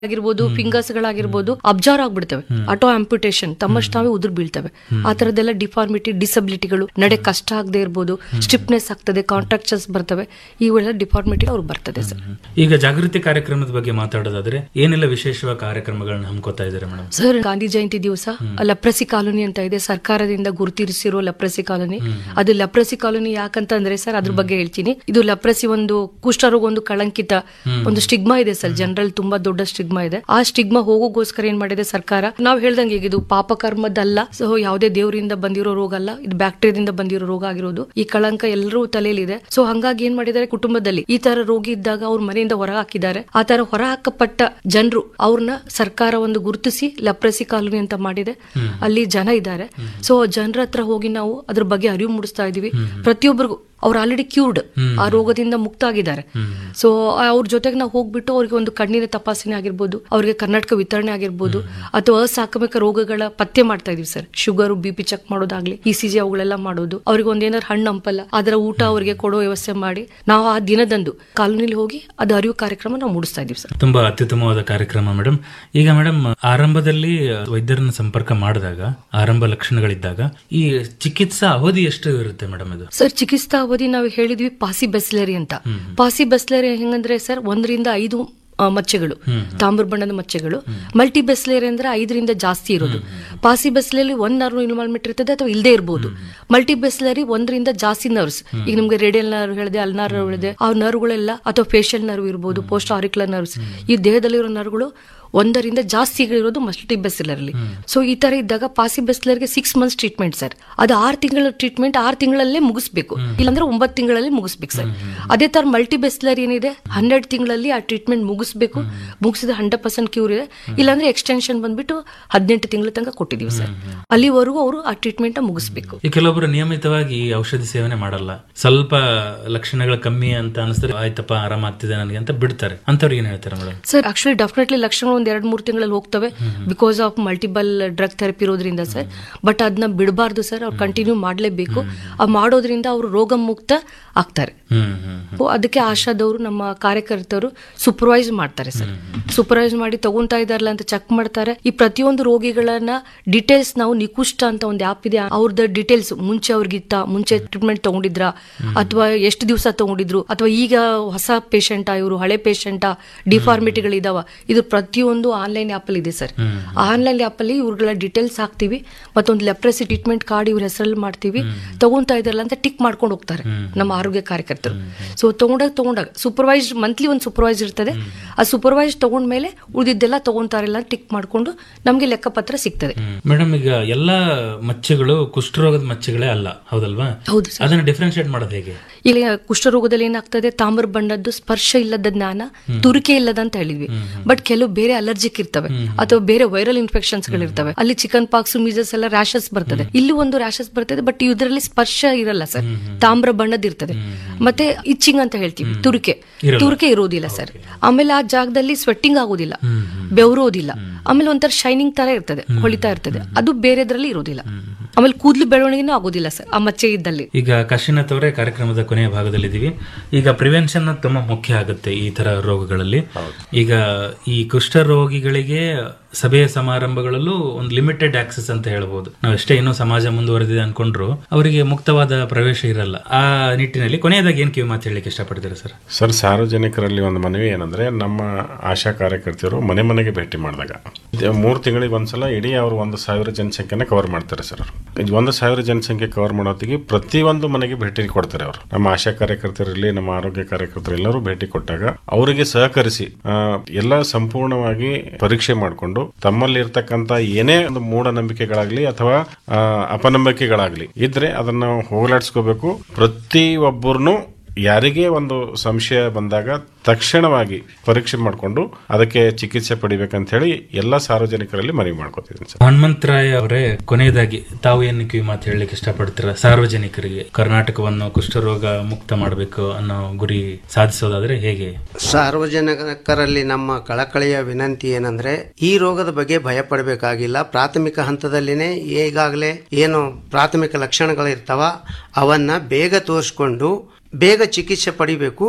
ಆಗಿರ್ಬೋದು ಫಿಂಗರ್ಸ್ ಗಳಾಗಿರ್ಬೋದು ಅಬ್ಸರ್ವ್ ಆಗ್ಬಿಡ್ತವೆ ಆಟೋ ಆಂಪ್ಯುಟೇಷನ್ ತಮ್ಮಷ್ಟು ತಾವೇ ಉದುರು ಬೀಳ್ತವೆ ಆ ತರದೆಲ್ಲ ಡಿಫಾರ್ಮಿಟಿ ಡಿಸಬಿಲಿಟಿಗಳು ನಡೆ ಕಷ್ಟ ಆಗದೆ ಇರ್ಬೋದು ಸ್ಟಿಫ್ನೆಸ್ ಆಗ್ತದೆ ಕಾಂಟ್ರಾಕ್ಚರ್ಸ್ ಬರ್ತವೆ ಇವೆಲ್ಲ ಡಿಫಾರ್ಮಿಟಿ ಅವ್ರು ಬರ್ತದೆ ಸರ್ ಈಗ ಜಾಗೃತಿ ಕಾರ್ಯಕ್ರಮದ ಬಗ್ಗೆ ಮಾತಾಡೋದಾದ್ರೆ ಏನೆಲ್ಲ ವಿಶೇಷವಾದ ಕಾರ್ಯಕ್ರಮಗಳನ್ನ ಹಮ್ಕೋತಾ ಇದ್ದಾರೆ ಮೇಡಮ್ ಸರ್ ಗಾಂಧಿ ಜಯಂತಿ ದಿವಸ ಲಪ್ರಸಿ ಕಾಲೋನಿ ಅಂತ ಇದೆ ಸರ್ಕಾರದಿಂದ ಗುರುತಿಸಿರೋ ಲಪ್ರಸಿ ಕಾಲೋನಿ ಅದು ಲಪ್ರಸಿ ಕಾಲೋನಿ ಯಾಕಂತಂದ್ರೆ ಸರ್ ಅದ್ರ ಬಗ್ಗೆ ಹೇಳ್ತೀನಿ ಇದು ಲಪ್ರಸಿ ಒಂದು ಕುಷ್ಠರೋಗ ಒಂದು ಕಳಂಕಿತ ಒಂದು ಸ್ಟಿಗ್ಮಾ ಇದೆ ಸರ್ ಜನರಲ್ ತುಂಬಾ ದೊಡ್ಡ ಸ್ಟಿಗ್ಮಾ ಇದೆ ಆ ಸ್ಟಿಗ್ಮಾ ಹೋಗೋಗೋಸ್ಕರ ಏನ್ ಮಾಡಿದೆ ಸರ್ಕಾರ ನಾವ್ ಹೇಳ್ದಂಗೆ ಈಗ ಇದು ಪಾಪಕರ್ಮದಲ್ಲ ಸೊ ಯಾವುದೇ ದೇವರಿಂದ ಬಂದಿರೋ ರೋಗ ಅಲ್ಲ ಇದು ಬ್ಯಾಕ್ಟೀರಿಯಾದಿಂದ ಬಂದಿರೋ ರೋಗ ಆಗಿರೋದು ಈ ಕಳಂಕ ಎಲ್ಲರೂ ತಲೆಯಲ್ಲಿದೆ ಸೊ ಹಂಗಾಗಿ ಏನ್ ಮಾಡಿದ್ದಾರೆ ಕುಟುಂಬದಲ್ಲಿ ಈ ತರ ರೋಗಿ ಇದ್ದಾಗ ಅವ್ರ ಮನೆಯಿಂದ ಹೊರ ಹಾಕಿದ್ದಾರೆ ಆ ತರ ಹೊರ ಹಾಕಪಟ್ಟ ಜನರು ಅವ್ರನ್ನ ಸರ್ಕಾರ ಒಂದು ಗುರುತಿಸಿ ಲಪ್ರಸಿ ಕಾಲೋನಿ ಅಂತ ಮಾಡಿದೆ ಅಲ್ಲಿ ಜನ ಇದ್ದಾರೆ ಸೊ ಜನರ ಹತ್ರ ಹೋಗಿ ನಾವು ಅದ್ರ ಬಗ್ಗೆ ಅರಿವು ಮೂಡಿಸ್ತಾ ಇದೀವಿ ಪ್ರತಿಯೊಬ್ಬರಿಗೂ ಅವ್ರು ಆಲ್ರೆಡಿ ಕ್ಯೂರ್ಡ್ ಆ ರೋಗದಿಂದ ಮುಕ್ತ ಆಗಿದ್ದಾರೆ ಸೊ ಅವ್ರ ಜೊತೆಗೆ ನಾವು ಹೋಗ್ಬಿಟ್ಟು ಅವ್ರಿಗೆ ಒಂದು ಕಣ್ಣಿನ ತಪಾಸಣೆ ಆಗಿರ್ಬೋದು ಅವ್ರಿಗೆ ಕರ್ನಾಟಕ ವಿತರಣೆ ಆಗಿರ್ಬೋದು ಅಥವಾ ಅಸಾಂಕ್ರಾಮಿಕ ರೋಗಗಳ ಪತ್ತೆ ಮಾಡ್ತಾ ಇದೀವಿ sir sugar B P check ಮಾಡೋದಾಗ್ಲಿ ಇ ಸಿ ಜಿ ಅವುಗಳೆಲ್ಲ ಮಾಡೋದು ಅವ್ರಿಗೆ ಒಂದ್ ಏನಾದ್ರು ಹಣ್ಣು ಹಂಪಲ್ಲ ಅದರ ಊಟ ಅವ್ರಿಗೆ ಕೊಡೋ ವ್ಯವಸ್ಥೆ ಮಾಡಿ ನಾವು ಆ ದಿನದಂದು ಕಾಲೋನಿಲಿ ಹೋಗಿ ಅದು ಅರಿವು ಕಾರ್ಯಕ್ರಮ ನಾವು ಮೂಡಿಸ್ತಾ ಇದೀವಿ ಸರ್ ತುಂಬಾ ಅತ್ಯುತ್ತಮವಾದ ಕಾರ್ಯಕ್ರಮ ಮೇಡಮ್ ಈಗ ಮೇಡಮ್ ಆರಂಭದಲ್ಲಿ ವೈದ್ಯರನ್ನ ಸಂಪರ್ಕ ಮಾಡಿದಾಗ ಆರಂಭ ಲಕ್ಷಣಗಳಿದ್ದಾಗ ಈ ಚಿಕಿತ್ಸಾ ಅವಧಿ ಎಷ್ಟು ಇರುತ್ತೆ ಮೇಡಮ್ ಇದು ಸರ್ ಚಿಕಿತ್ಸಾ ಅವಧಿ ನಾವು ಹೇಳಿದ್ವಿ ಪಾಸಿ ಬೆಸ್ಲರಿ ಅಂತ ಪಾಸಿ ಬೆಸ್ಲರಿ ಹೆಂಗಂದ್ರೆ ಸರ್ ಒಂದರಿಂದ ಐದು ಆ, ಮಚ್ಚೆಗಳು ತಾಮ್ರ ಬಣ್ಣದ ಮಚ್ಚೆಗಳು ಮಲ್ಟಿ ಬೆಸ್ಲೇರಿ ಅಂದ್ರೆ ಐದರಿಂದ ಜಾಸ್ತಿ ಇರೋದು ಪಾಸಿ ಬೆಸ್ಲಲ್ಲಿ ಒಂದ್ ನರ್ವ್ ಇನ್ವಾಲ್ವ್ಮೆಂಟ್ ಇರ್ತದೆ ಅಥವಾ ಇಲ್ಲದೆ ಇರಬಹುದು ಮಲ್ಟಿ ಬೆಸ್ಲರಿ ಒಂದರಿಂದ ಜಾಸ್ತಿ ನರ್ವ್ಸ್ ಈಗ ನಿಮ್ಗೆ ರೇಡಿಯಲ್ ನರ್ವ್ ಹೇಳಿದೆ ಅಲ್ನಾರ್ ನರ್ವ್ ಹೇಳಿದೆ ಆ ನರ್ವ್ಗಳೆಲ್ಲ ಅಥವಾ ಫೇಶಿಯಲ್ ನರ್ವ್ ಇರ್ಬೋದು ಪೋಸ್ಟ್ ಆರಿಕ್ಯುಲರ್ ನರ್ವ್ಸ್ ಈ ದೇಹದಲ್ಲಿರೋ ನರ್ವ್ಗಳು ಒಂದರಿಂದ ಜಾಸ್ತಿ ಇರೋದು ಮಲ್ಟಿ ಬೆಸ್ಲರ್ಲಿ ಸೊ ಈ ತರ ಇದ್ದಾಗ ಪಾಸಿ ಬೆಸ್ಲರ್ಗೆ ಸಿಕ್ಸ್ ಮಂತ್ಸ್ ಟ್ರೀಟ್ಮೆಂಟ್ ಸರ್ ಅದು ಆರು ತಿಂಗಳ ಟ್ರೀಟ್ಮೆಂಟ್ ಆರು ತಿಂಗಳಲ್ಲೇ ಮುಗಿಸ್ಬೇಕು ಇಲ್ಲಾಂದ್ರೆ ಒಂಬತ್ತು ತಿಂಗಳಲ್ಲಿ ಮುಗಿಸ್ಬೇಕು ಸರ್ ಅದೇ ತರ ಮಲ್ಟಿ ಬೆಸ್ಲರ್ ಏನಿದೆ ಹನ್ನೆರಡು ತಿಂಗಳಲ್ಲಿ ಆ ಟ್ರೀಟ್ಮೆಂಟ್ ಮುಗಿಸ್ಬೇಕು ಮುಗಿಸಿದ ಹಂಡ್ರೆಡ್ ಪರ್ಸೆಂಟ್ ಕ್ಯೂರ್ ಇದೆ ಇಲ್ಲಾಂದ್ರೆ ಎಕ್ಸ್ಟೆನ್ಷನ್ ಬಂದ್ಬಿಟ್ಟು ಹದಿನೆಂಟು ತಿಂಗಳ ತನಕ ಕೊಟ್ಟಿದೀವಿ ಸರ್ ಅಲ್ಲಿವರೆಗೂ ಅವರು ಆ ಟ್ರೀಟ್ಮೆಂಟ್ ಮುಗಿಸ್ಬೇಕು ಈ ಕೆಲವೊಬ್ರು ನಿಯಮಿತವಾಗಿ ಈ ಔಷಧಿ ಸೇವನೆ ಮಾಡಲ್ಲ ಸ್ವಲ್ಪ ಲಕ್ಷಣಗಳು ಕಮ್ಮಿ ಅಂತ ಅನಿಸಿದ್ರೆ ಆಯ್ತಪ್ಪ ಆರಾಮಾಗ್ತಿದೆ ನನಗೆ ಅಂತ ಬಿಡ್ತಾರೆ ಅಂತವ್ರಿಗೆ ಏನ್ ಹೇಳ್ತಾರೆ ಮೇಡಮ್ ಸರ್ ಆಕ್ಚುಲಿ ಡೆಫಿನೆಟ್ಲಿ ಲಕ್ಷಣಗಳು ಒಂದ್ ಎರಡ್ ಮೂರು ತಿಂಗಳಲ್ಲಿ ಹೋಗ್ತವೆ because of multiple drug therapy ಇರೋದ್ರಿಂದ ಸರ್ ಬಟ್ ಅದನ್ನ ಬಿಡಬಾರ್ದು ಸರ್ ಅವ್ರು ಕಂಟಿನ್ಯೂ ಮಾಡಲೇಬೇಕು ಆ ಮಾಡೋದ್ರಿಂದ ಅವರು ರೋಗ ಮುಕ್ತ ಆಗ್ತಾರೆ ಹ್ಮ್ ಹ್ಮ್ ಓ, ಅದಕ್ಕೆ ಆಶಾದವರು ನಮ್ಮ ಕಾರ್ಯಕರ್ತರು ಸೂಪರ್ವೈಸ್ ಮಾಡ್ತಾರೆ ಸರ್ ಸೂಪರ್ವೈಸ್ ಮಾಡಿ ತಗೊಂತಾ ಇದಾರಲ್ಲ ಅಂತ ಚೆಕ್ ಮಾಡ್ತಾರೆ ಈ ಪ್ರತಿಯೊಂದು ರೋಗಿಗಳನ್ನ ಡೀಟೇಲ್ಸ್ ನಾವು ನಿಕುಷ್ಟ ಅಂತ ಒಂದು ಆಪ್ ಇದೆ ಅವ್ರದ್ದು ಡೀಟೇಲ್ಸ್ ಮುಂಚೆ ಅವ್ರಿಗಿತ್ತ ಮುಂಚೆ ಟ್ರೀಟ್ಮೆಂಟ್ ತಗೊಂಡಿದ್ರಾ ಅಥವಾ ಎಷ್ಟು ದಿವಸ ತಗೊಂಡಿದ್ರು ಅಥವಾ ಈಗ ಹೊಸ ಪೇಷಂಟಾ ಇವರು ಹಳೆ ಪೇಷಂಟಾ ಡಿಫಾರ್ಮಿಟಿಗಳಿದಾವ ಇದು ಪ್ರತಿಯೊಂದು ಆನ್ಲೈನ್ ಆಪ್ ಅಲ್ಲಿ ಇದೆ ಸರ್ ಆನ್ಲೈನ್ ಆಪ್ ಅಲ್ಲಿ ಇವ್ರಗಳ ಡೀಟೇಲ್ಸ್ ಹಾಕ್ತಿವಿ ಮತ್ತೊಂದು ಲೆಪ್ರೆಸಿ ಟ್ರೀಟ್ಮೆಂಟ್ ಕಾರ್ಡ್ ಇವ್ರ ಹೆಸರಲ್ಲಿ ಮಾಡ್ತೀವಿ ತಗೊಂತಾ ಇದಾರಲ್ಲ ಅಂತ ಟಿಕ್ ಮಾಡ್ಕೊಂಡು ಹೋಗ್ತಾರೆ ನಮ್ಮ ಆರೋಗ್ಯ ಕಾರ್ಯಕರ್ತರು ಸೊ ತಗೊಂಡಾಗ ತಗೊಂಡಾಗ ಸೂಪರ್ವೈಸ್ ಮಂತ್ಲಿ ಒಂದು ಸೂಪರ್ವೈಸ್ ಇರ್ತದೆ ಆ ಸೂಪರ್ವೈಸ್ ತಗೊಂಡ್ಮೇಲೆ ಉಳಿದಿದ್ದೆಲ್ಲ ತಗೊಂತಾರಿಲ್ಲ ಟಿಕ್ ಮಾಡ್ಕೊಂಡು ನಮ್ಗೆ ಲೆಕ್ಕಪತ್ರ ಸಿಗ್ತದೆ ಮೇಡಮ್ ಈಗ ಎಲ್ಲಾ ಮಚ್ಚೆಗಳು ಕುಷ್ಠರೋಗದ ಮಚ್ಚೆಗಳೇ ಅಲ್ಲ ಹೌದಲ್ವಾ ಹೌದು ಸರ್ ಅದನ್ನ ಡಿಫ್ರೆನ್ಶಿಯೇಟ್ ಮಾಡೋದು ಹೇಗೆ ಇಲ್ಲಿ ಕುಷ್ಠರೋಗದಲ್ಲಿ ಏನಾಗ್ತದೆ ತಾಮ್ರ ಬಣ್ಣದ್ದು ಸ್ಪರ್ಶ ಇಲ್ಲದ ಜ್ಞಾನ ತುರಿಕೆ ಇಲ್ಲದ ಅಂತ ಹೇಳಿದ್ವಿ ಬಟ್ ಕೆಲವು ಬೇರೆ ಅಲರ್ಜಿಕ್ ಇರ್ತವೆ ಅಥವಾ ಬೇರೆ ವೈರಲ್ ಇನ್ಫೆಕ್ಷನ್ಸ್ ಗಳಿರ್ತವೆ ಅಲ್ಲಿ ಚಿಕನ್ ಪಾಕ್ಸ್ ಮೀಸಸ್ ಎಲ್ಲ ರ್ಯಾಷಸ್ ಬರ್ತದೆ ಇಲ್ಲಿ ಒಂದು ರ್ಯಾಷಸ್ ಬರ್ತದೆ ಬಟ್ ಇದರಲ್ಲಿ ಸ್ಪರ್ಶ ಇರಲ್ಲ ಸರ್ ತಾಮ್ರ ಬಣ್ಣದ ಇರ್ತದೆ ಮತ್ತೆ ಇಚ್ಚಿಂಗ್ ಅಂತ ಹೇಳ್ತೀವಿ ತುರಿಕೆ ತುರಿಕೆ ಇರೋದಿಲ್ಲ ಸರ್ ಆಮೇಲೆ ಆ ಜಾಗದಲ್ಲಿ ಸ್ವೆಟ್ಟಿಂಗ್ ಆಗೋದಿಲ್ಲ ಬೆವರೋದಿಲ್ಲ ಆಮೇಲೆ ಒಂಥರ ಶೈನಿಂಗ್ ತರ ಇರ್ತದೆ ಹೊಳಿತಾ ಇರ್ತದೆ ಅದು ಬೇರೆದ್ರಲ್ಲಿ ಇರೋದಿಲ್ಲ ಆಮೇಲೆ ಕೂದಲು ಬೆಳವಣಿಗೆನೂ ಆಗೋದಿಲ್ಲ ಸರ್ ಆ ಮಚ್ಚೆ ಇದ್ದಲ್ಲಿ ಈಗ ಕಾಶಿನಾಥ್ ಅವರೇ ಕಾರ್ಯಕ್ರಮದ ಕೊನೆಯ ಭಾಗದಲ್ಲಿದ್ದೀವಿ ಈಗ ಪ್ರಿವೆನ್ಷನ್ ತುಂಬಾ ಮುಖ್ಯ ಆಗುತ್ತೆ ಈ ತರ ರೋಗಗಳಲ್ಲಿ ಈಗ ಈ ಕುಷ್ಠ ರೋಗಿಗಳಿಗೆ ಸಭೆಯ ಸಮಾರಂಭಗಳಲ್ಲೂ ಒಂದು ಲಿಮಿಟೆಡ್ ಆಕ್ಸೆಸ್ ಅಂತ ಹೇಳ್ಬೋದು ನಾವು ಎಷ್ಟೇ ಇನ್ನೂ ಸಮಾಜ ಮುಂದುವರೆದಿದೆ ಅನ್ಕೊಂಡ್ರು ಅವರಿಗೆ ಮುಕ್ತವಾದ ಪ್ರವೇಶ ಇರಲ್ಲ ಆ ನಿಟ್ಟಿನಲ್ಲಿ ಕೊನೆಯದಾಗಿ ಏನ್ ಕಿವಿ ಮಾತು ಹೇಳಲಿಕ್ಕೆ ಇಷ್ಟಪಡ್ತೀರಾ ಸರ್ ಸರ್ ಸಾರ್ವಜನಿಕರಲ್ಲಿ ಒಂದು ಮನವಿ ಏನಂದ್ರೆ ನಮ್ಮ ಆಶಾ ಕಾರ್ಯಕರ್ತರು ಮನೆ ಮನೆಗೆ ಭೇಟಿ ಮಾಡಿದಾಗ ಇದು ಮೂರು ತಿಂಗಳಿಗೆ ಒಂದ್ಸಲ ಇಡೀ ಅವರು ಒಂದು ಸಾವಿರ ಜನಸಂಖ್ಯೆನ ಕವರ್ ಮಾಡ್ತಾರೆ ಸರ್ ಅವರು ಇದು ಒಂದು ಸಾವಿರ ಜನಸಂಖ್ಯೆ ಕವರ್ ಮಾಡೋತ್ತಿಗೆ ಪ್ರತಿಯೊಂದು ಮನೆಗೆ ಭೇಟಿ ಕೊಡ್ತಾರೆ ಅವರು ನಮ್ಮ ಆಶಾ ಕಾರ್ಯಕರ್ತರಲ್ಲಿ ನಮ್ಮ ಆರೋಗ್ಯ ಕಾರ್ಯಕರ್ತರು ಎಲ್ಲರೂ ಭೇಟಿ ಕೊಟ್ಟಾಗ ಅವರಿಗೆ ಸಹಕರಿಸಿ ಆ, ಎಲ್ಲ ಸಂಪೂರ್ಣವಾಗಿ ಪರೀಕ್ಷೆ ಮಾಡಿಕೊಂಡು ತಮ್ಮಲ್ಲಿ ಇರ್ತಕ್ಕಂತ ಏನೇ ಒಂದು ಮೂಢನಂಬಿಕೆಗಳಾಗ್ಲಿ ಅಥವಾ ಆ, ಅಪನಂಬಿಕೆಗಳಾಗ್ಲಿ ಇದ್ರೆ ಅದನ್ನ ಹೋಗಲಾಡಿಸ್ಕೋಬೇಕು ಪ್ರತಿ ಒಬ್ಬರನ್ನು ಯಾರಿಗೇ ಒಂದು ಸಂಶಯ ಬಂದಾಗ ತಕ್ಷಣವಾಗಿ ಪರೀಕ್ಷೆ ಮಾಡಿಕೊಂಡು ಅದಕ್ಕೆ ಚಿಕಿತ್ಸೆ ಪಡಿಬೇಕಂತ ಹೇಳಿ ಎಲ್ಲ ಸಾರ್ವಜನಿಕರಲ್ಲಿ ಮನವಿ ಮಾಡ್ಕೋತಿದ್ದೀನಿ ಸರ್ ಹನುಮಂತರಾಯ ಅವರೇ ಕೊನೆಯದಾಗಿ ತಾವು ಏನು ಕಿವಿ ಮಾತು ಹೇಳಲಿಕ್ಕೆ ಇಷ್ಟಪಡ್ತೀರಾ ಸಾರ್ವಜನಿಕರಿಗೆ ಕರ್ನಾಟಕವನ್ನು ಕುಷ್ಠರೋಗ ಮುಕ್ತ ಮಾಡಬೇಕು ಅನ್ನೋ ಗುರಿ ಸಾಧಿಸೋದಾದ್ರೆ ಹೇಗೆ ಸಾರ್ವಜನಿಕರಲ್ಲಿ ನಮ್ಮ ಕಳಕಳಿಯ ವಿನಂತಿ ಏನಂದ್ರೆ ಈ ರೋಗದ ಬಗ್ಗೆ ಭಯ ಪಡಬೇಕಾಗಿಲ್ಲ ಪ್ರಾಥಮಿಕ ಹಂತದಲ್ಲಿನೇ ಈಗಾಗಲೇ ಏನು ಪ್ರಾಥಮಿಕ ಲಕ್ಷಣಗಳಿರ್ತಾವ ಅವನ್ನ ಬೇಗ ತೋರಿಸ್ಕೊಂಡು ಬೇಗ ಚಿಕಿತ್ಸೆ ಪಡಿಬೇಕು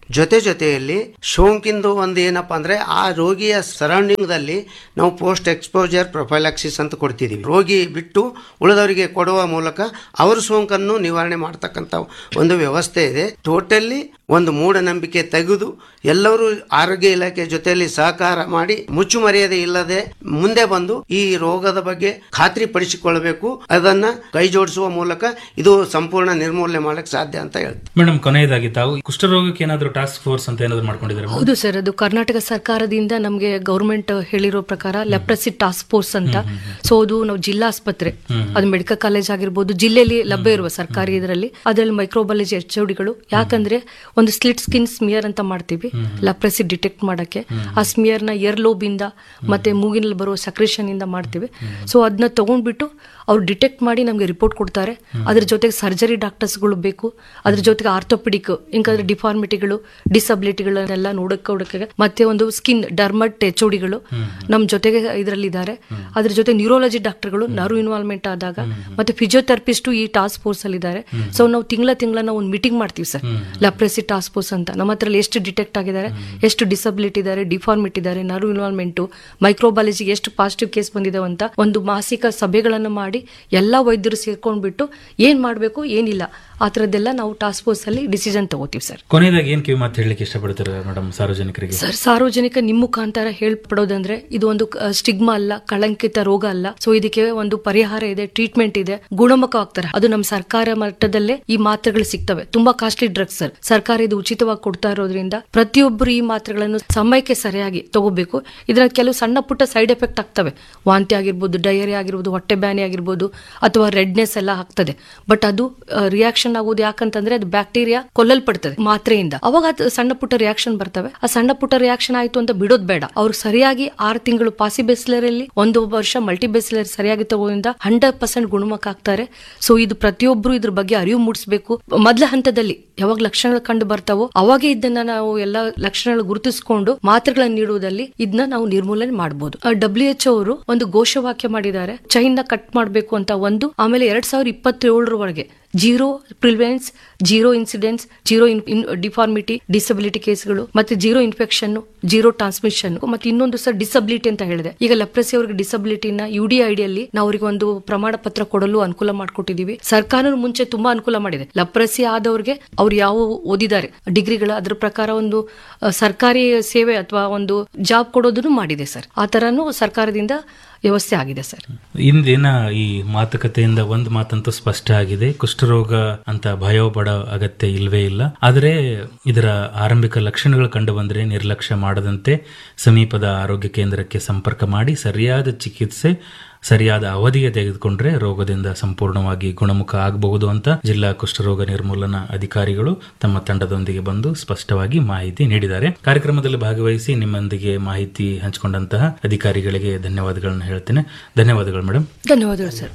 ಜೊತೆ ಜೊತೆಯಲ್ಲಿ ಸೋಂಕಿಂದು ಒಂದು ಏನಪ್ಪಾ ಅಂದ್ರೆ ಆ ರೋಗಿಯ ಸರೌಂಡಿಂಗ್ ದಲ್ಲಿ ನಾವು ಪೋಸ್ಟ್ ಎಕ್ಸ್ಪೋಜರ್ ಪ್ರೊಫೈಲಾಕ್ಸಿಸ್ ಅಂತ ಕೊಡ್ತಿದೀವಿ ರೋಗಿ ಬಿಟ್ಟು ಉಳಿದವರಿಗೆ ಕೊಡುವ ಮೂಲಕ ಅವರ ಸೋಂಕನ್ನು ನಿವಾರಣೆ ಮಾಡ್ತಕ್ಕಂಥ ಒಂದು ವ್ಯವಸ್ಥೆ ಇದೆ ಟೋಟಲಿ ಒಂದು ಮೂಢನಂಬಿಕೆ ತೆಗೆದು ಎಲ್ಲರೂ ಆರೋಗ್ಯ ಇಲಾಖೆ ಜೊತೆಯಲ್ಲಿ ಸಹಕಾರ ಮಾಡಿ ಮುಚ್ಚುಮರ್ಯಾದೆ ಇಲ್ಲದೆ ಮುಂದೆ ಬಂದು ಈ ರೋಗದ ಬಗ್ಗೆ ಖಾತ್ರಿ ಪಡಿಸಿಕೊಳ್ಳಬೇಕು ಅದನ್ನ ಕೈ ಜೋಡಿಸುವ ಮೂಲಕ ಇದು ಸಂಪೂರ್ಣ ನಿರ್ಮೂಲನೆ ಮಾಡಕ್ ಸಾಧ್ಯ ಅಂತ ಹೇಳ್ತೀನಿ ಮೇಡಮ್ ಕೊನೆಯದಾಗಿ ತಾವು ಕುಷ್ಠರೋಗಕ್ಕೆ ಏನಾದರೂ ಟಾಸ್ಕ್ ಫೋರ್ಸ್ ಅಂತ ಏನಾದ್ರು ಮಾಡ್ಕೊಂಡಿದ್ದಾರೆ ಹೌದು ಸರ್ ಅದು ಕರ್ನಾಟಕ ಸರ್ಕಾರದಿಂದ ನಮಗೆ ಗೌರ್ಮೆಂಟ್ ಹೇಳಿರೋ ಪ್ರಕಾರ ಲೆಪ್ರಸಿ ಟಾಸ್ಕ್ ಫೋರ್ಸ್ ಅಂತ ಸೊ ಅದು ನಾವು ಜಿಲ್ಲಾ ಆಸ್ಪತ್ರೆ ಅದು ಮೆಡಿಕಲ್ ಕಾಲೇಜ್ ಆಗಿರ್ಬೋದು ಜಿಲ್ಲೆಯಲ್ಲಿ ಲಭ್ಯ ಇರುವ ಸರ್ಕಾರಿ ಇದರಲ್ಲಿ ಅದರಲ್ಲಿ ಮೈಕ್ರೋಬಾಲಜಿ ಎಚ್ ಡಿಗಳು ಯಾಕಂದ್ರೆ ಒಂದು ಸ್ಲಿಟ್ ಸ್ಕಿನ್ ಸ್ಮಿಯರ್ ಅಂತ ಮಾಡ್ತೀವಿ ಲೆಪ್ರಸಿ ಡಿಟೆಕ್ಟ್ ಮಾಡಕ್ಕೆ ಆ ಸ್ಮಿಯರ್ ನ ಇಯರ್ ಲೋಬ್ ಇಂದ ಮತ್ತೆ ಮೂಗಿನಲ್ಲಿ ಬರುವ ಸಕ್ರೇಷನ್ ಇಂದ ಮಾಡ್ತೀವಿ ಸೊ ಅದನ್ನ ತಗೊಂಡ್ಬಿಟ್ಟು ಅವ್ರು ಡಿಟೆಕ್ಟ್ ಮಾಡಿ ನಮಗೆ ರಿಪೋರ್ಟ್ ಕೊಡ್ತಾರೆ ಅದ್ರ ಜೊತೆಗೆ ಸರ್ಜರಿ ಡಾಕ್ಟರ್ಸ್ಗಳು ಬೇಕು ಅದ್ರ ಜೊತೆಗೆ ಆರ್ಥೋಪಿಡಿಕ್ ಇಂಕಂದ್ರೆ ಡಿಫಾರ್ಮಿಟಿಗಳು ಡಿಸಬಿಲಿಟಿಗಳನ್ನೆಲ್ಲ ನೋಡಕ್ಕೆ ಹುಡುಕಕ್ಕೆ ಮತ್ತೆ ಒಂದು ಸ್ಕಿನ್ ಡರ್ಮಟ್ ಎಚ್ಒಡಿಗಳು ನಮ್ಮ ಜೊತೆಗೆ ಇದರಲ್ಲಿ ಇದ್ದಾರೆ ಅದ್ರ ಜೊತೆ ನ್ಯೂರೋಲಜಿ ಡಾಕ್ಟರ್ಗಳು ನರ್ವ್ ಇನ್ವಾಲ್ವ್ಮೆಂಟ್ ಆದಾಗ ಮತ್ತೆ ಫಿಸಿಯೋಥೆರಪಿಸ್ಟು ಈ ಟಾಸ್ಕ್ ಫೋರ್ಸ್ ಅಲ್ಲಿ ಇದ್ದಾರೆ ಸೊ ನಾವು ತಿಂಗಳ ತಿಂಗಳ ನಾವು ಒಂದು ಮೀಟಿಂಗ್ ಮಾಡ್ತೀವಿ ಸರ್ ಲೆಪ್ರೆಸಿ ಟಾಸ್ಕ್ ಫೋರ್ಸ್ ಅಂತ ನಮ್ಮ ಹತ್ರ ಎಷ್ಟು ಡಿಟೆಕ್ಟ್ ಆಗಿದ್ದಾರೆ ಎಷ್ಟು ಡಿಸಬಿಲಿಟಿ ಇದ್ದಾರೆ ಡಿಫಾರ್ಮಿಟಿ ಇದ್ದಾರೆ ನರ್ವ್ ಇನ್ವಾಲ್ವ್ಮೆಂಟ್ ಮೈಕ್ರೋಬಾಲಜಿಗೆ ಎಷ್ಟು ಪಾಸಿಟಿವ್ ಕೇಸ್ ಬಂದಿದಾವೆ ಅಂತ ಒಂದು ಮಾಸಿಕ ಸಭೆಗಳನ್ನು ಮಾಡಿ ಎಲ್ಲಾ ವೈದ್ಯರು ಸೇರ್ಕೊಂಡ್ಬಿಟ್ಟು ಏನ್ ಮಾಡಬೇಕು ಏನಿಲ್ಲ ಆ ಥರದ್ದೆಲ್ಲ ನಾವು ಟಾಸ್ಕ್ ಫೋರ್ಸ್ ಅಲ್ಲಿ ಡಿಸಿಷನ್ ತಗೋತೀವಿ ಸರ್ ಕೊನೆಯದಾಗಿ ಏನ್ ಕಿವಿ ಮಾತು ಹೇಳಲಿಕ್ಕೆ ಇಷ್ಟಪಡ್ತಾರೆ ಮೇಡಮ್ ಸಾರ್ವಜನಿಕರಿಗೆ ಸರ್ ಸಾರ್ವಜನಿಕ ನಿಮ್ಮ ಮುಖಾಂತರ ಹೇಳ್ಪಡೋದಂದ್ರೆ ಇದು ಒಂದು ಸ್ಟಿಗ್ಮಾ ಅಲ್ಲ ಕಳಂಕಿತ ರೋಗ ಅಲ್ಲ ಸೊ ಇದಕ್ಕೆ ಒಂದು ಪರಿಹಾರ ಇದೆ ಟ್ರೀಟ್ಮೆಂಟ್ ಇದೆ ಗುಣಮುಖವಾಗ್ತಾರೆ ಅದು ನಮ್ಮ ಸರ್ಕಾರ ಮಟ್ಟದಲ್ಲೇ ಈ ಮಾತ್ರೆಗಳು ಸಿಗ್ತವೆ ತುಂಬಾ ಕಾಸ್ಟ್ಲಿ ಡ್ರಗ್ಸ್ ಸರ್ ಸರ್ಕಾರ ಇದು ಉಚಿತವಾಗಿ ಕೊಡ್ತಾ ಇರೋದ್ರಿಂದ ಪ್ರತಿಯೊಬ್ಬರು ಈ ಮಾತ್ರೆಗಳನ್ನು ಸಮಯಕ್ಕೆ ಸರಿಯಾಗಿ ತಗೋಬೇಕು ಇದರ ಕೆಲವು ಸಣ್ಣ ಪುಟ್ಟ ಸೈಡ್ ಎಫೆಕ್ಟ್ ಆಗ್ತವೆ ವಾಂತಿ ಆಗಿರ್ಬೋದು ಡಯರಿ ಆಗಿರ್ಬೋದು ಹೊಟ್ಟೆ ಬ್ಯಾನಿ ಆಗಿರ್ಬೋದು ಅಥವಾ ರೆಡ್ನೆಸ್ ಎಲ್ಲ ಆಗ್ತದೆ ಬಟ್ ಅದು ರಿಯಾಕ್ಷನ್ ಆಗೋದು ಯಾಕಂತಂದ್ರೆ ಅದು ಬ್ಯಾಕ್ಟೀರಿಯಾ ಕೊಲ್ಲಲ್ಪಡ್ತದೆ ಮಾತ್ರೆಯಿಂದ ಅವಾಗ ಅದು ಸಣ್ಣ ಪುಟ್ಟ ರಿಯಾಕ್ಷನ್ ಬರ್ತವೆ ಆ ಸಣ್ಣ ಪುಟ್ಟ ರಿಯಾಕ್ಷನ್ ಆಯ್ತು ಅಂತ ಬಿಡೋದ್ ಬೇಡ ಅವ್ರು ಸರಿಯಾಗಿ ಆರು ತಿಂಗಳು ಪಾಸಿ ಅಲ್ಲಿ ಒಂದು ವರ್ಷ ಮಲ್ಟಿ ಬೇಸ್ಲರ್ ಸರಿಯಾಗಿ ತಗೋದ್ರಿಂದ ಹಂಡ್ರೆಡ್ ಪರ್ಸೆಂಟ್ ಗುಣಮುಖ ಆಗ್ತಾರೆ ಸೊ ಇದು ಪ್ರತಿಯೊಬ್ರು ಇದ್ರ ಬಗ್ಗೆ ಅರಿವು ಮೂಡಿಸಬೇಕು ಮೊದಲ ಹಂತದಲ್ಲಿ ಯಾವಾಗ ಲಕ್ಷಣಗಳು ಕಂಡು ಬರ್ತಾವೋ ಅವಾಗೇ ಇದನ್ನ ನಾವು ಎಲ್ಲ ಲಕ್ಷಣಗಳು ಗುರುತಿಸಿಕೊಂಡು ಮಾತ್ರೆಗಳನ್ನು ನೀಡುವುದಲ್ಲಿ ಇದನ್ನ ನಾವು ನಿರ್ಮೂಲನೆ ಮಾಡಬಹುದು ಡಬ್ಲ್ಯೂ ಎಚ್ ಅವರು ಒಂದು ಘೋಷವಾಕ್ಯ ಮಾಡಿದ್ದಾರೆ ಚೈನ್ ನ ಕಟ್ ಮಾಡಬೇಕು ಅಂತ ಒಂದು ಆಮೇಲೆ ಎರಡ್ ಸಾವಿರದ ಇಪ್ಪತ್ತೇಳರವರೆಗೆ zero prevalence zero incidence zero deformity disability ಕೇಸ್ಗಳು ಮತ್ತೆ ಜೀರೋ ಇನ್ಫೆಕ್ಷನ್ ಜೀರೋ ಟ್ರಾನ್ಸ್ಮಿಷನ್ ಮತ್ತೆ ಇನ್ನೊಂದು ಸಹ ಡಿಸಬಿಲಿಟಿ ಅಂತ ಹೇಳಿದೆ ಈಗ ಲೆಪ್ರಸಿ ಅವರಿಗೆ ಡಿಸಬಿಲಿಟಿನ ಯು ಡಿ ಐಡಿಯಲ್ಲಿ ನಾವು ಅವರಿಗೆ ಒಂದು ಪ್ರಮಾಣ ಪತ್ರ ಕೊಡಲು ಅನುಕೂಲ ಮಾಡಿಕೊಟ್ಟಿದೀವಿ ಸರ್ಕಾರ ಮುಂಚೆ ತುಂಬಾ ಅನುಕೂಲ ಮಾಡಿದೆ ಲಪ್ರಸಿ ಆದವ್ರಿಗೆ ಅವ್ರು ಯಾವ ಓದಿದ್ದಾರೆ ಡಿಗ್ರಿಗಳು ಅದ್ರ ಪ್ರಕಾರ ಒಂದು ಅಹ್, ಸರ್ಕಾರಿ ಸೇವೆ ಅಥವಾ ಒಂದು ಜಾಬ್ ಕೊಡೋದನ್ನು ಮಾಡಿದೆ ಸರ್ ಆ ತರನು ಸರ್ಕಾರದಿಂದ ವ್ಯವಸ್ಥೆ ಆಗಿದೆ ಸರ್ ಇಂದಿನ ಈ ಮಾತುಕತೆಯಿಂದ ಒಂದು ಮಾತಂತೂ ಸ್ಪಷ್ಟ ಆಗಿದೆ ಕುಷ್ಠರೋಗ ಅಂತ ಭಯ ಪಡೋ ಅಗತ್ಯ ಇಲ್ವೇ ಇಲ್ಲ ಆದರೆ ಇದರ ಆರಂಭಿಕ ಲಕ್ಷಣಗಳು ಕಂಡು ಬಂದರೆ ನಿರ್ಲಕ್ಷ್ಯ ಮಾಡದಂತೆ ಸಮೀಪದ ಆರೋಗ್ಯ ಕೇಂದ್ರಕ್ಕೆ ಸಂಪರ್ಕ ಮಾಡಿ ಸರಿಯಾದ ಚಿಕಿತ್ಸೆ ಸರಿಯಾದ ಅವಧಿಗೆ ತೆಗೆದುಕೊಂಡ್ರೆ ರೋಗದಿಂದ ಸಂಪೂರ್ಣವಾಗಿ ಗುಣಮುಖ ಆಗಬಹುದು ಅಂತ ಜಿಲ್ಲಾ ಕುಷ್ಠರೋಗ ನಿರ್ಮೂಲನಾ ಅಧಿಕಾರಿಗಳು ತಮ್ಮ ತಂಡದೊಂದಿಗೆ ಬಂದು ಸ್ಪಷ್ಟವಾಗಿ ಮಾಹಿತಿ ನೀಡಿದ್ದಾರೆ ಕಾರ್ಯಕ್ರಮದಲ್ಲಿ ಭಾಗವಹಿಸಿ ನಿಮ್ಮೊಂದಿಗೆ ಮಾಹಿತಿ ಹಂಚಿಕೊಂಡಂತಹ ಅಧಿಕಾರಿಗಳಿಗೆ ಧನ್ಯವಾದಗಳನ್ನು ಹೇಳ್ತೇನೆ ಧನ್ಯವಾದಗಳು ಮೇಡಮ್ ಧನ್ಯವಾದಗಳು ಸರ್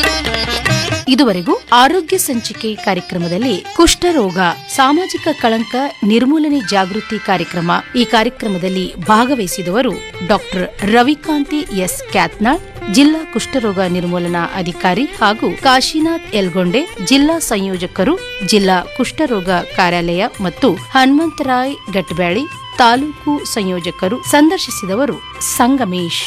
ಇದುವರೆಗೂ ಆರೋಗ್ಯ ಸಂಚಿಕೆ ಕಾರ್ಯಕ್ರಮದಲ್ಲಿ ಕುಷ್ಠರೋಗ ಸಾಮಾಜಿಕ ಕಳಂಕ ನಿರ್ಮೂಲನೆ ಜಾಗೃತಿ ಕಾರ್ಯಕ್ರಮ ಈ ಕಾರ್ಯಕ್ರಮದಲ್ಲಿ ಭಾಗವಹಿಸಿದವರು ಡಾಕ್ಟರ್ ರವಿಕಾಂತಿ ಎಸ್ ಕ್ಯಾತ್ನಾಳ್ ಜಿಲ್ಲಾ ಕುಷ್ಠರೋಗ ನಿರ್ಮೂಲನಾ ಅಧಿಕಾರಿ ಹಾಗೂ ಕಾಶಿನಾಥ್ ಎಲ್ಗೊಂಡೆ ಜಿಲ್ಲಾ ಸಂಯೋಜಕರು ಜಿಲ್ಲಾ ಕುಷ್ಠರೋಗ ಕಾರ್ಯಾಲಯ ಮತ್ತು ಹನುಮಂತರಾಯ್ ಗಟ್ಬ್ಯಾಳಿ ತಾಲೂಕು ಸಂಯೋಜಕರು ಸಂದರ್ಶಿಸಿದವರು ಸಂಗಮೇಶ್